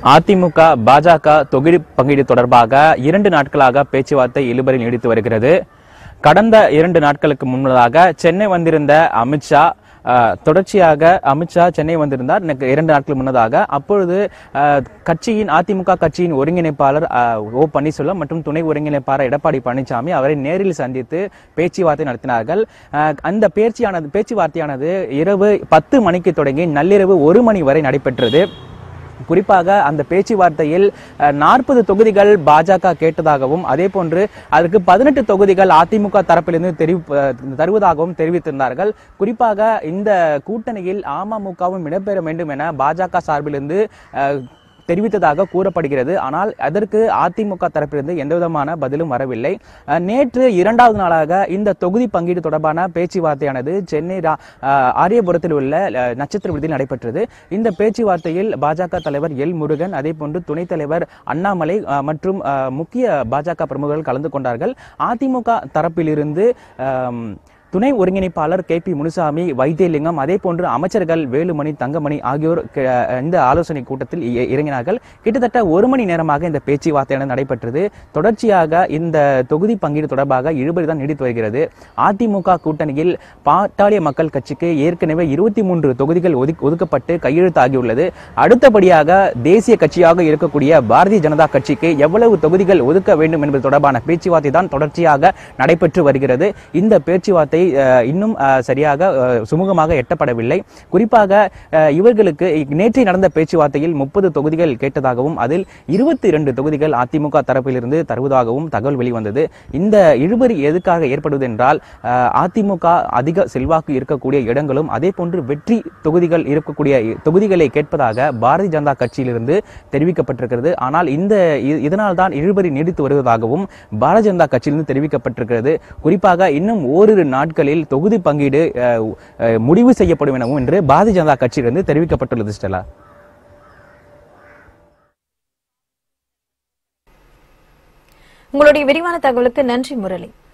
அதிமுக பாஜக தொகுதி பங்கீடு தொடர்பாக இரண்டு நாட்களாக பேச்சுவார்த்தை இழுபறி நீடித்து வருகிறது கடந்த இரண்டு நாட்களுக்கு முன்னதாக சென்னை வந்திருந்த அமித்ஷா அஹ், தொடர்ச்சியாக அமித்ஷா சென்னை வந்திருந்தார் எனக்கு இரண்டு நாட்கள் முன்னதாக அப்பொழுது அஹ், கட்சியின் அதிமுக கட்சியின் ஒருங்கிணைப்பாளர் அஹ், ஓ பன்னீர்செல்வம் மற்றும் துணை ஒருங்கிணைப்பாளர் எடப்பாடி பழனிசாமி அவரை நேரில் சந்தித்து பேச்சுவார்த்தை நடத்தினார்கள் அஹ், அந்த பேச்சியானது பேச்சுவார்த்தையானது இரவு பத்து மணிக்கு தொடங்கி நள்ளிரவு ஒரு மணி வரை நடைபெற்றது குறிப்பாக அந்த பேச்சுவார்த்தையில் நாற்பது தொகுதிகள் பாஜக கேட்டதாகவும் அதே போன்று அதற்கு பதினெட்டு தொகுதிகள் அதிமுக தரப்பிலிருந்து தெரிவி அஹ் தருவதாகவும் தெரிவித்திருந்தார்கள் குறிப்பாக இந்த கூட்டணியில் அமமுகவும் இடம்பெற வேண்டும் என பாஜக சார்பிலிருந்து அஹ், தெரிவித்ததாக கூறப்படுகிறது ஆனால் அதற்கு அதிமுக தரப்பிலிருந்து எந்தவிதமான பதிலும் வரவில்லை அஹ், நேற்று இரண்டாவது நாளாக இந்த தொகுதி பங்கீடு தொடர்பான பேச்சுவார்த்தையானது சென்னை ரா- அஹ், ஆரியபுரத்தில் உள்ள அஹ், நட்சத்திர விடுதியில் நடைபெற்றது இந்த பேச்சுவார்த்தையில் பாஜக தலைவர் எல் முருகன் அதே போன்று துணைத் தலைவர் அண்ணாமலை அஹ், மற்றும் அஹ், முக்கிய பாஜக பிரமுகர்கள் கலந்து கொண்டார்கள் அதிமுக தரப்பிலிருந்து அம், துணை ஒருங்கிணைப்பாளர் கே பி முனுசாமி வைத்தியலிங்கம் அதே போன்று அமைச்சர்கள் வேலுமணி தங்கமணி ஆகியோர் க- இந்த ஆலோசனை கூட்டத்தில் இ- இறங்கினார்கள் கிட்டத்தட்ட ஒரு மணி நேரமாக இந்த பேச்சுவார்த்தையானது நடைபெற்றது தொடர்ச்சியாக இந்த தொகுதி பங்கீடு தொடர்பாக இழுபறி தான் நீடித்து வருகிறது அதிமுக கூட்டணியில் பாட்டாளிய மக்கள் கட்சிக்கு ஏற்கனவே இருபத்தி மூன்று தொகுதிகள் ஒதுக்- ஒதுக்கப்பட்டு கையெழுத்தாகியுள்ளது அடுத்தபடியாக தேசிய கட்சியாக இருக்கக்கூடிய பாரதிய ஜனதா கட்சிக்கு எவ்வளவு தொகுதிகள் ஒதுக்க வேண்டும் என்பது தொடர்பான பேச்சுவார்த்தை தான் தொடர்ச்சியாக நடைபெற்று வருகிறது இந்த பேச்சுவார்த்தை அஹ், இன்னும் அஹ், சரியாக அஹ், சுமூகமாக எட்டப்படவில்லை குறிப்பாக அஹ், இவர்களுக்கு நேற்று நடந்த பேச்சுவார்த்தையில் முப்பது தொகுதிகள் கேட்டதாகவும் அதில் இருபத்தி இரண்டு தொகுதிகள் அதிமுக தரப்பிலிருந்து தருவதாகவும் தகவல் வெளிவந்தது இந்த இழுபறி எதுக்காக ஏற்படுவது என்றால் அஹ், அதிமுக அதிக செல்வாக்கு இருக்கக்கூடிய இடங்களும் அதே போன்று வெற்றி தொகுதிகள் இருக்கக்கூடிய தொகுதிகளை கேட்பதாக பாரதிய ஜனதா கட்சியிலிருந்து தெரிவிக்கப்பட்டிருக்கிறது ஆனால் இந்த இ- இதனால் தான் இழுபறி நீடித்து வருவதாகவும் பாரதிய ஜனதா கட்சியிலிருந்து தெரிவிக்கப்பட்டிருக்கிறது குறிப்பாக இன்னும் ஓரிரு நாட்களில் தொகுதி பங்கீடு அஹ், அஹ், முடிவு செய்யப்படும் எனவும் என்று பாரதிய ஜனதா கட்சியிலிருந்து தெரிவிக்கப்பட்டுள்ளது ஸ்டெல்லா உங்களுடைய விரிவான தகவலுக்கு நன்றி முரளி